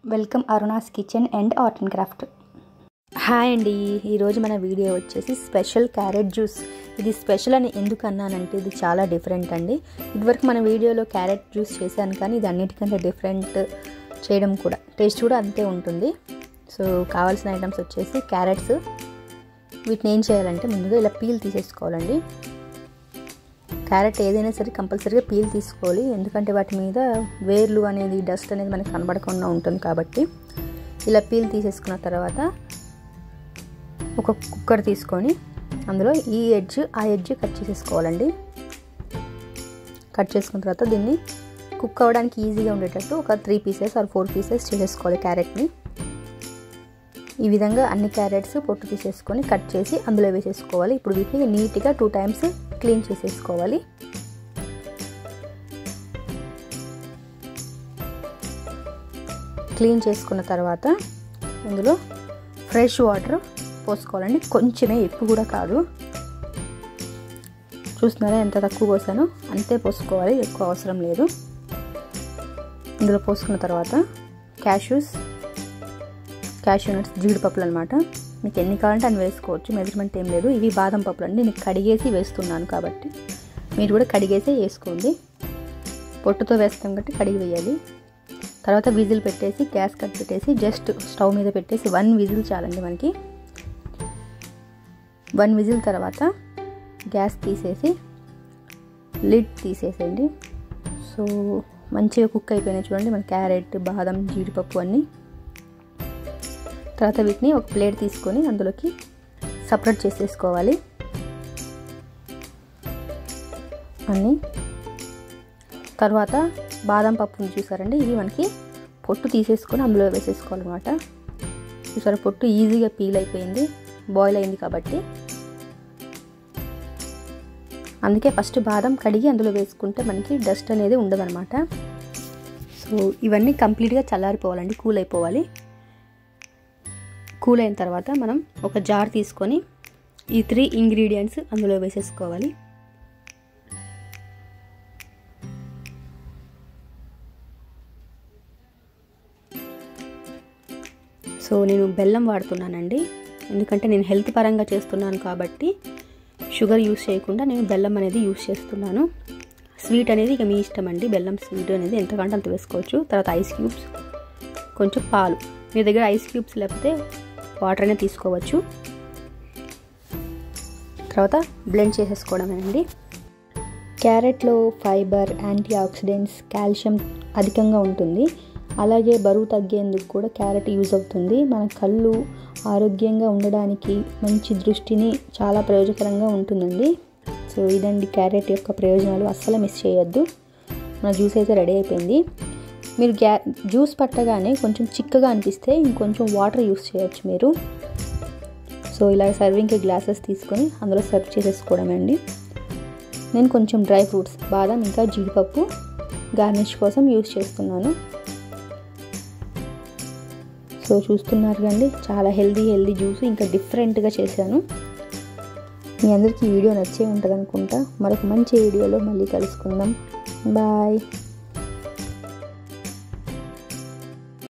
welcome Aruna's kitchen and art and craft hi అండి ఈరోజు మన వీడియో వచ్చేసి స్పెషల్ క్యారెట్ జ్యూస్ ఇది స్పెషల్ అని ఎందుకు అన్నానంటే ఇది చాలా డిఫరెంట్ అండి ఇదివరకు మన వీడియోలో క్యారెట్ జ్యూస్ చేశాను కానీ ఇది అన్నిటికంటే డిఫరెంట్ చేయడం కూడా టేస్ట్ కూడా అంతే ఉంటుంది సో కావాల్సిన ఐటమ్స్ వచ్చేసి క్యారెట్స్ వీటిని ఏం చేయాలంటే ముందుగా ఇలా పీల్ తీసేసుకోవాలండి క్యారెట్ ఏదైనా సరే కంపల్సరీగా పీల్ తీసుకోవాలి ఎందుకంటే వాటి మీద వేర్లు అనేది డస్ట్ అనేది మనకి కనబడకుండా ఉంటుంది కాబట్టి ఇలా పీల్ తీసేసుకున్న తర్వాత ఒక కుక్కర్ తీసుకొని అందులో ఈ ఎడ్జ్ ఆ ఎడ్జ్ కట్ చేసేసుకోవాలండి కట్ చేసుకున్న తర్వాత దీన్ని కుక్ అవ్వడానికి ఈజీగా ఉండేటట్టు ఒక three pieces or four pieces చేసేసుకోవాలి క్యారెట్ని ఈ విధంగా అన్ని క్యారెట్స్ పొట్టు తీసేసుకొని కట్ చేసి అందులో వేసేసుకోవాలి ఇప్పుడు వీటిని నీట్గా టూ టైమ్స్ క్లీన్ చేసేసుకోవాలి క్లీన్ చేసుకున్న తర్వాత ఇందులో ఫ్రెష్ వాటర్ పోసుకోవాలండి కొంచెమే ఎక్కువ కూడా కాదు చూస్తున్నారా ఎంత తక్కువ పోసానో అంతే పోసుకోవాలి ఎక్కువ అవసరం లేదు ఇందులో పోసుకున్న తర్వాత క్యాష్యూస్ క్యాష్యూ నట్స్ జీడిపప్పులు అనమాట మీకు ఎన్ని కావాలంటే అన్ని వేసుకోవచ్చు మెజర్మెంట్ ఏం లేదు ఇవి బాదం పప్పులు అండి నేను కడిగేసి వేస్తున్నాను కాబట్టి మీరు కూడా కడిగేసే వేసుకోండి పొట్టుతో వేస్తాం కాబట్టి కడిగి వేయాలి తర్వాత విజిల్ పెట్టేసి గ్యాస్ కట్ పెట్టేసి జస్ట్ స్టవ్ మీద పెట్టేసి వన్ విజిల్ చాలండి మనకి వన్ విజిల్ తర్వాత గ్యాస్ తీసేసి లిడ్ తీసేసేయండి సో మంచిగా కుక్ అయిపోయినాయి చూడండి మన క్యారెట్ బాదం జీడిపప్పు అన్నీ తర్వాత వీటిని ఒక ప్లేట్ తీసుకొని అందులోకి సపరేట్ చేసేసుకోవాలి అన్నీ తర్వాత బాదం పప్పుని చూసారండి ఇది మనకి పొట్టు తీసేసుకొని అందులో వేసేసుకోవాలన్నమాట చూసారా పొట్టు ఈజీగా పీల్ అయిపోయింది బాయిల్ అయింది కాబట్టి అందుకే ఫస్ట్ బాదం కడిగి అందులో వేసుకుంటే మనకి డస్ట్ అనేది ఉండదన్నమాట సో ఇవన్నీ కంప్లీట్గా చల్లారిపోవాలండి కూల్ అయిపోవాలి కూల్ అయిన తర్వాత మనం ఒక జార్ తీసుకొని ఈ త్రీ ఇంగ్రీడియంట్స్ అందులో వేసేసుకోవాలి సో నేను బెల్లం వాడుతున్నానండి ఎందుకంటే నేను హెల్త్ పరంగా చేస్తున్నాను కాబట్టి షుగర్ యూస్ చేయకుండా నేను బెల్లం అనేది యూస్ చేస్తున్నాను స్వీట్ అనేది ఇక మీ ఇష్టం అండి బెల్లం స్వీట్ అనేది ఎంతకంటే అంత వేసుకోవచ్చు తర్వాత ఐస్ క్యూబ్స్ కొంచెం పాలు మీ దగ్గర ఐస్ క్యూబ్స్ లేకపోతే వాటర్ అనేది తీసుకోవచ్చు తర్వాత బ్లెండ్ చేసేసుకోవడమేనండి క్యారెట్లో ఫైబర్ యాంటీ ఆక్సిడెంట్స్ కాల్షియం అధికంగా ఉంటుంది అలాగే బరువు తగ్గేందుకు కూడా క్యారెట్ యూజ్ అవుతుంది మన కళ్ళు ఆరోగ్యంగా ఉండడానికి మంచి దృష్టిని చాలా ప్రయోజకరంగా ఉంటుందండి సో ఇదండి క్యారెట్ యొక్క ప్రయోజనాలు అస్సలు మిస్ చేయొద్దు మన జ్యూస్ అయితే రెడీ అయిపోయింది మీరు గ్యా జ్యూస్ పట్టగానే కొంచెం చిక్కగా అనిపిస్తే ఇంకొంచెం వాటర్ యూస్ చేయొచ్చు మీరు సో ఇలా సర్వింగ్కి గ్లాసెస్ తీసుకొని అందులో సర్వ్ చేసేసుకోవడమే అండి నేను కొంచెం డ్రై ఫ్రూట్స్ బాదం ఇంకా జీడిపప్పు గార్నిష్ కోసం యూస్ చేస్తున్నాను సో చూస్తున్నారు కండి చాలా హెల్దీ హెల్దీ జ్యూస్ ఇంకా డిఫరెంట్గా చేశాను మీ అందరికీ ఈ వీడియో నచ్చే ఉంటుంది అనుకుంటా మరొక మంచి వీడియోలో మళ్ళీ కలుసుకుందాం బాయ్